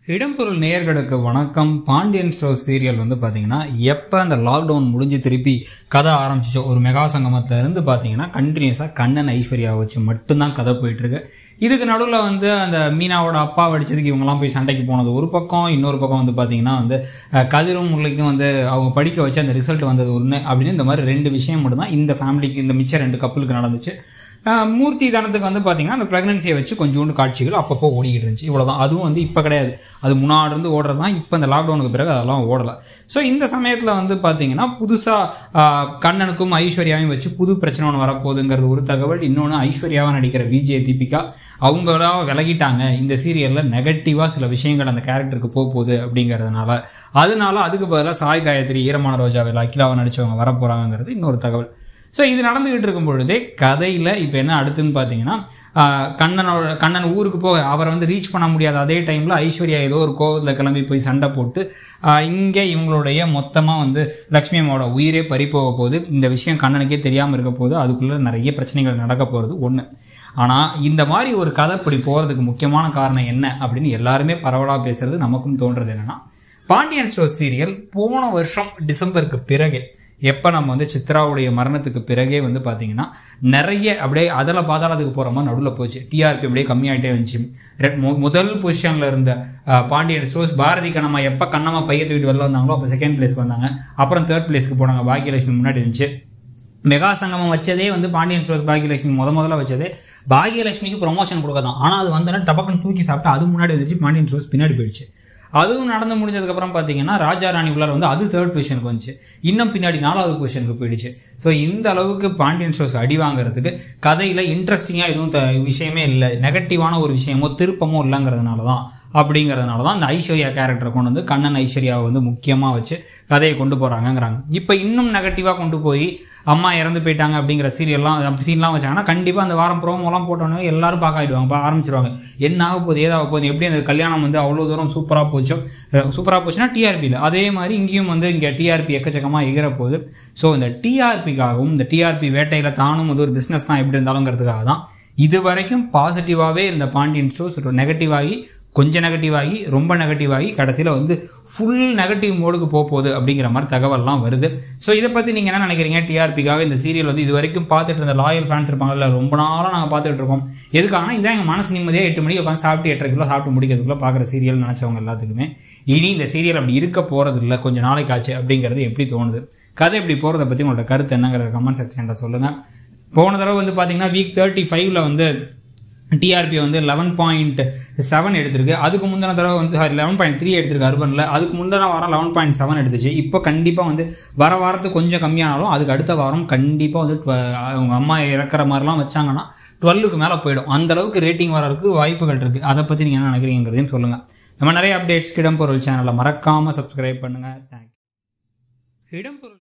இடம்பொருள் நேயர்களுக்கு வணக்கம் பாண்டியன் ஸ்டோர் சீரியல் வந்து பார்த்தீங்கன்னா எப்போ அந்த லாக்டவுன் முடிஞ்சு திருப்பி கதை ஆரம்பிச்சிச்சோ ஒரு மெகா சங்கமத்துல இருந்து பார்த்தீங்கன்னா கண்டினியூஸாக கண்ணன் ஐஸ்வர்யாவை வச்சு மட்டும்தான் கதை போயிட்டுருக்கு இதுக்கு நடுவில் வந்து அந்த மீனாவோட அப்பா அடிச்சதுக்கு இவங்கெல்லாம் போய் சண்டைக்கு போனது ஒரு பக்கம் இன்னொரு பக்கம் வந்து பார்த்தீங்கன்னா வந்து அஹ், கதிரும் முல்லைக்கும் வந்து அவங்க படிக்க வச்சு அந்த ரிசல்ட் வந்தது ஒன்று அப்படின்னு இந்த மாதிரி ரெண்டு விஷயம் மட்டும்தான் இந்த ஃபேமிலிக்கு இந்த மிச்ச ரெண்டு கப்பலுக்கு நடந்துச்சு ஆஹ் மூர்த்தி தனத்துக்கு வந்து பார்த்தீங்கன்னா அந்த ப்ரெக்னன்சியை வச்சு கொஞ்சோண்டு காட்சிகள் அப்பப்போ ஓடிக்கிட்டு இருந்துச்சு இவ்வளோதான் அதுவும் வந்து இப்போ கிடையாது அது முன்னாடி இருந்து ஓடுறது தான் இப்போ இந்த லாக்டவுனுக்கு பிறகு அதெல்லாம் ஓடலை ஸோ இந்த சமயத்தில் வந்து பார்த்தீங்கன்னா புதுசாக கண்ணனுக்கும் ஐஸ்வர்யாவையும் வச்சு புது பிரச்சனை ஒன்று வரப்போகுதுங்கிறது ஒரு தகவல் இன்னொன்று ஐஸ்வர்யாவை நடிக்கிற விஜய் தீபிகா அவங்களா விலகிட்டாங்க இந்த சீரியலில் நெகட்டிவாக சில விஷயங்கள் அந்த கேரக்டருக்கு போக போகுது அப்படிங்கிறதுனால அதனால அதுக்கு பதிலாக சாய் காயத்ரி ஈரமான ரோஜாவில் அகிலாவை நடிச்சவங்க வர போகிறாங்கிறது இன்னொரு தகவல் ஸோ இது நடந்துகிட்டு இருக்கும் பொழுதே கதையில் இப்போ என்ன அடுத்துன்னு பார்த்தீங்கன்னா ஆஹ், கண்ணனோட கண்ணன் ஊருக்கு போக அவரை வந்து ரீச் பண்ண முடியாத அதே டைமில் ஐஸ்வர்யா ஏதோ ஒரு கோவிலில் கிளம்பி போய் சண்டை போட்டு இங்கே இவங்களுடைய மொத்தமாக வந்து லக்ஷ்மி அம்மாவோட உயிரே பறி போக போகுது இந்த விஷயம் கண்ணனுக்கே தெரியாமல் இருக்க போகுது அதுக்குள்ளே நிறைய பிரச்சனைகள் நடக்க போகிறது ஒன்று ஆனால் இந்த மாதிரி ஒரு கதை இப்படி போகிறதுக்கு முக்கியமான காரணம் என்ன அப்படின்னு எல்லாருமே பரவலாக பேசுறது நமக்கும் தோன்றது என்னன்னா பாண்டியன் ஸ்டோர் சீரியல் போன வருஷம் டிசம்பருக்கு பிறகு எப்போ நம்ம வந்து சித்ராவுடைய மரணத்துக்கு பிறகே வந்து பார்த்தீங்கன்னா நிறைய அப்படியே அதில் பாதாளத்துக்கு போகிற மாதிரி நடுவில் போச்சு டிஆர்பி அப்படியே கம்மியாகிட்டே இருந்துச்சு ரெ- மு- முதல் பொசிஷனில் இருந்த அஹ், பாண்டியன் ஸ்டோர்ஸ் பாரதி கண்ணம்மா எப்போ கண்ணம்மா பைய தூக்கிட்டு வெளில வந்தாங்களோ அப்போ செகண்ட் பிளேஸ்க்கு வந்தாங்க அப்புறம் தேர்ட் பிளேஸ்க்கு போனாங்க பாக்கியலட்சுமி முன்னாடி இருந்துச்சு மெகா சங்கமம் வச்சதே வந்து பாண்டியன் ஸ்டோர்ஸ் பாகியலட்சுமி முத முதல்ல வச்சதே பாகியலட்சுமிக்கு ப்ரொமோஷன் கொடுக்க தான் ஆனால் அது வந்தோடனே டபக்குன்னு தூக்கி சாப்பிட்டு அது முன்னாடி வந்துச்சு பாண்டியன் ஸ்டோர்ஸ் பின்னாடி போயிடுச்சு அதுவும் நடந்து முடிஞ்சதுக்கப்புறம் பார்த்தீங்கன்னா ராஜா ராணி உள்ளார வந்து அது தேர்ட் பொசிஷனுக்கு வந்துச்சு இன்னும் பின்னாடி நாலாவது பொசிஷனுக்கு போயிடுச்சு ஸோ இந்த அளவுக்கு பாண்டியன் ஸ்டோர்ஸ் அடி வாங்குறதுக்கு கதையில் இன்ட்ரெஸ்டிங்காக எதுவும் த விஷயமே இல்லை நெகட்டிவான ஒரு விஷயமோ திருப்பமோ இல்லைங்கிறதுனால தான் அப்படிங்கிறதுனால தான் இந்த ஐஸ்வர்யா கேரக்டரை கொண்டு வந்து கண்ணன் ஐஸ்வர்யாவை வந்து முக்கியமாக வச்சு கதையை கொண்டு போகிறாங்கங்கிறாங்க இப்போ இன்னும் நெகட்டிவாக கொண்டு போய் அம்மா இறந்து போயிட்டாங்க அப்படிங்கிற சீரியல்லாம் சீன்லாம் வச்சாங்கன்னா கண்டிப்பாக அந்த வாரம் ப்ரோமோலாம் போட்டோன்னே எல்லாரும் பார்க்க ஆகிடுவாங்க பார்க்க ஆரம்பிச்சிருவாங்க என்ன ஆக போகுது ஏதாக போகுது எப்படி அந்த கல்யாணம் வந்து அவ்வளோ தூரம் சூப்பராக போச்சோ சூப்பராக போச்சுன்னா டிஆர்பியில் அதே மாதிரி இங்கேயும் வந்து இங்கே டிஆர்பி எக்கச்சக்கமாக எகிற போகுது ஸோ இந்த டிஆர்பிக்காகவும் இந்த டிஆர்பி வேட்டையில் தானும் வந்து ஒரு பிஸ்னஸ் தான் எப்படி இருந்தாலுங்கிறதுக்காக தான் இது வரைக்கும் பாசிட்டிவாகவே இருந்த பாண்டியன் ஷோஸ் நெகட்டிவ் ஆகி கொஞ்சம் நெகட்டிவ் ஆகி ரொம்ப நெகட்டிவ் ஆகி கடைசியில் வந்து ஃபுல் நெகட்டிவ் மோடுக்கு போக போகுது அப்படிங்கிற மாதிரி தகவல்லாம் வருது ஸோ இதை பற்றி நீங்கள் என்ன நினைக்கிறீங்க டிஆர்பிக்காக இந்த சீரியல் வந்து இது வரைக்கும் பார்த்துட்டு இருந்த லாயல் ஃபேன்ஸ் இருப்பாங்கல்ல ரொம்ப நாளாக நாங்கள் பார்த்துட்டு இருக்கோம் எதுக்காகனா இதான் எங்கள் மனசு நிம்மதியாக எட்டு மணிக்கு உட்காந்து சாப்பிட்டு எட்டரை கிலோ சாப்பிட்டு முடிக்கிறதுக்குள்ள பார்க்குற சீரியல் நினச்சவங்க எல்லாத்துக்குமே இனி இந்த சீரியல் அப்படி இருக்க போகிறது இல்லை கொஞ்சம் நாளைக்கு ஆச்சு அப்படிங்கிறது எப்படி தோணுது கதை இப்படி போகிறத பற்றி உங்களோட கருத்து என்னங்கிற கமெண்ட் செக்ஷனில் சொல்லுங்கள் போன தடவை வந்து பார்த்தீங்கன்னா வீக் தேர்ட்டி ஃபைவ்ல வந்து டிஆர்பி வந்து லெவன் பாயிண்ட் செவன் எடுத்திருக்கு அதுக்கு முந்தின தடவை வந்து சாரி லெவன் பாயிண்ட் த்ரீ எடுத்திருக்கு அர்பனில் அதுக்கு முந்தின வாரம் லெவன் பாயிண்ட் செவன் எடுத்துச்சு இப்போ கண்டிப்பாக வந்து வர வாரத்துக்கு கொஞ்சம் கம்மியானாலும் அதுக்கு அடுத்த வாரம் கண்டிப்பாக வந்து twe- அவங்க அம்மா இறக்குற மாதிரிலாம் வச்சாங்கன்னா டுவெல்லுக்கு மேலே போயிடும் அந்த அளவுக்கு ரேட்டிங் வரதுக்கு வாய்ப்புகள் இருக்குது அதை பற்றி நீங்கள் என்ன நினைக்கிறீங்கிறதையும் சொல்லுங்கள் நம்ம நிறைய அப்டேட்ஸ் இடம்பொருள் சேனலை மறக்காமல் சப்ஸ்கிரைப் பண்ணுங்கள் தேங்க்யூ இடம்பொருள்